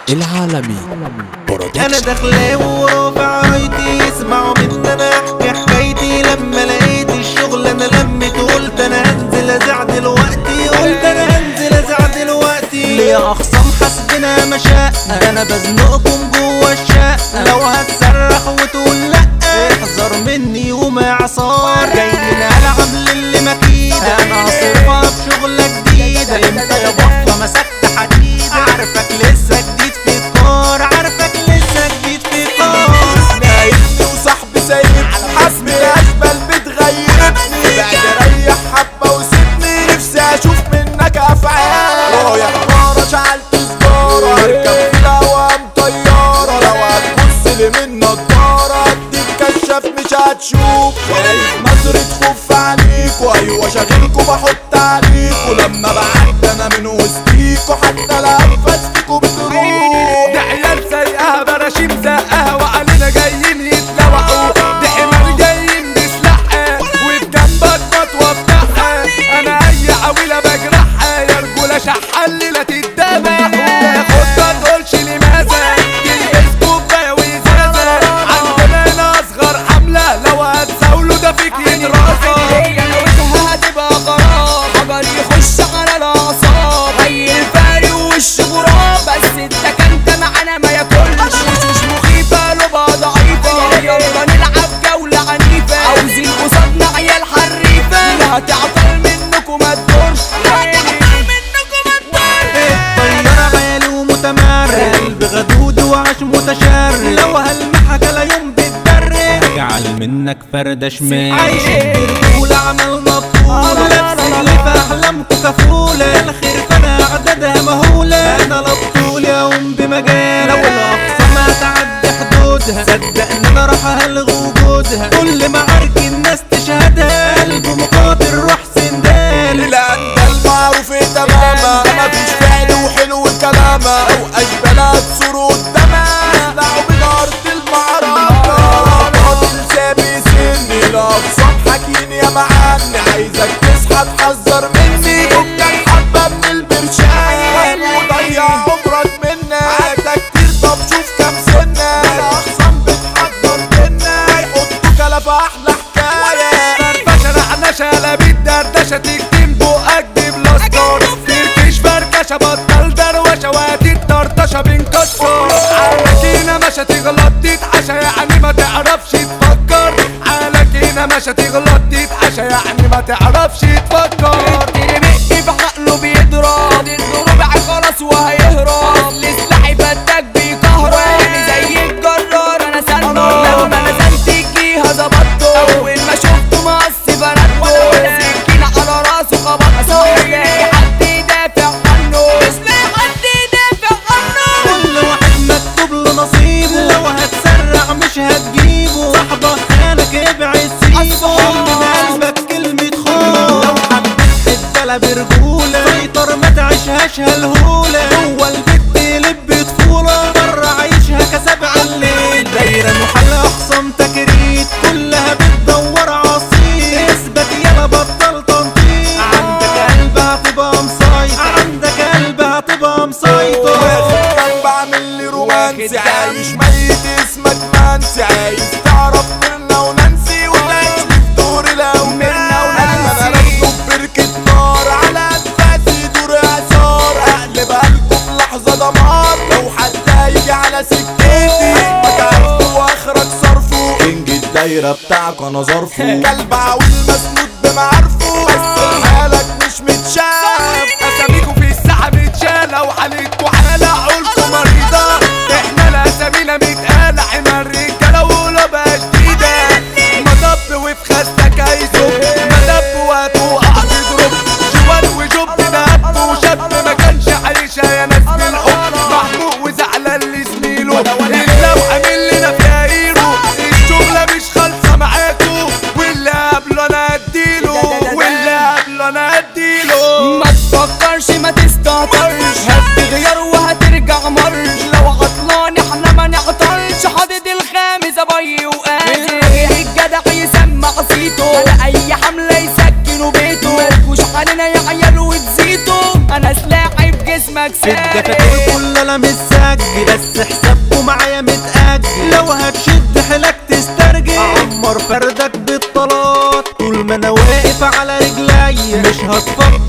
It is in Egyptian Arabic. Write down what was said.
العالمي انا برودكشن داخله ورافع رايتي اسمعوا مني انا احكي حكايتي لما لقيت الشغل انا لميت قلت انا هنزل ازع دلوقتي قلت انا هنزل ازع دلوقتي ليه اخصام حسبنا مشاء ده انا بزنقكم جوه الشقه لو هتصرخ وتقول لا احذر مني ومعصار جاي من العب للي مكيده انا هصرفها بشغله جديده امتى يا بطه مسكت حديد عارفك لسه جديد في الكار عارفك لسه جديد في الكار نايمني وصاحبي سايبني حسبي الاشبال بتغيرني بعد ريح حبه وسيبني نفسي اشوف منك افعال رايح بارة شعلت سجارة اركب في الهوا طيارة لو هتبص لي من نضارة اديك كشاف مش هتشوف شايف نظرة خوف عليكوا ايوه شاغلكوا بحط عليكوا لما بعد انا من وسطيكوا حتى الانفاس فيكوا بتروح دي عيال سايقها براشيم زقها وعلينا جايين يتلوعوا دي حمال جايين بسلاحها وفي جنبك مطوة بتاعها انا اي عويلة بجرحها يا رجولة شحة اللي لا تتدبحوا خد ما تقولش لماذا تلبس كوباية وازازة عندنا هنا اصغر حملة لو هتزاولوا ده فيك يترازى انا وجهها هتبقى غرام حجر يخش على الاعصاب اي الفاري وش غراب بس انت كنت معانا ما ياكلش وشوش مخيفه لبقى ضعيفه يلا نلعب جوله عنيفه عاوزين قصادنا عيال حريفه لا هتعطل منكم ما تدورش لا هتعطل منكم ما تدورش الطيارة عالي ومتمرد قلب غدود وعش متشرد لو هلمحك لا يوم بتبرد اجعل منك فردة شمال عايشين برجولة عمل مطولة لابس اللي في احلامكوا كفولة الخير فانا اعدادها مهولة انا لا بطول يوم بمجال لو الاقسام هتعدي حدودها صدقني انا راح الغي وجودها كل معارك الناس تشهدها قلب مقاتل روح سندال لا انت المعروف تماما مفيش فعل وحلو كلامه او اشبالات صورة قدامها يطلعوا من ارض المعركة قاتل سابي سني الاقسام حكين يا معني عايزك تصحى تحذر مني فكك حبة من البرشام وضيع عمرك منك عادة كتير طب شوف كام سنة الاقسام بتحضر منا يحطوا كلام احلى حكاية فرفشه نعنشه لابد دردشه تكتم بقك ببلاستر تركش فركشه بطل دروشه وادي الطرطشه بنكسر عالكينا مش هتغلط تتعشى يعني ما تعرفش تفكر عالكينا مش هتغلط تتعشى يعني ما تعرفش تفكر ترمقي في عقله بيضرب الربع خلاص وهيهرب لسلاحي فتاك بيكهرب يعني زي الجرار انا سنه لما نزلت الجيهة ظبطته اول ما شفته مقص فرقته سكينة على راسه خبطته مش لاقي حد يدافع عنه مش لاقي حد يدافع عنه كل واحد مكتوب له نصيبه لو هتسرع مش هتجيبه صاحبك خانك ابعد سيبه من قلبك كلمة خون لو حبيت حدالة برجولة سيطر ما تعيشهاش هالهولة جوه البيت يلب طفولة بره عايشها كسبع الليل دايرة محل اخصام تكريت كلها بتدور عصير اثبت يلا بطل تنطيط عندك قلب هتبقى مسيطر عندك قلب هتبقى مسيطر واخد كان بعمل لي رومانسي عايش ميت اسمك مانسي عايز تعرف ميرنا ونانسي وتعيش في دور لو ميرنا ونانسي انا راكب بركة نار على انفاسي دور اعصار اقلب قلبه في لحظة دمار لو حد هيجي على سكتي ما تعرفه واخرك صرفه كينج الدايرة بتاعك انا ظرفه كلب عويل مسنود بمعارفه بس حالك مش متشاف اساميكوا في الساحه متشاله وحالتكوا حاله عقولكوا مريضه احنا الاسامينا متقاله حمار رجاله وقلوبها شديده مطب وفي خستك هيصب مدب وهتوقع تضرب جوان وجب دهب وشاب ما كانش عايشها يا ناس بالحب محموق وزعلان لزميله اللوحه من اللي انا فيها هيرو الشغله مش خالصه معاكوا واللي قبله انا اديله واللي قبله انا اديله ما تفكرش ما تستهترش هتغير وهترجع مرش لو عطلان احنا ما نعطلش حاطط الخامس ابي وقادر الجدع يسمع صيته على اي حمله يسكنوا بيته مالكوش علينا يا عيال وتزيدوا انا سلاحي في جسمي اسمك في الدفاتر سارق كل انا متسجل بس حسابكم معايا متأجل لو هتشد حيلك تسترجل اعمر فردك بالطلات طول ما انا واقف على رجلي مش هتفكر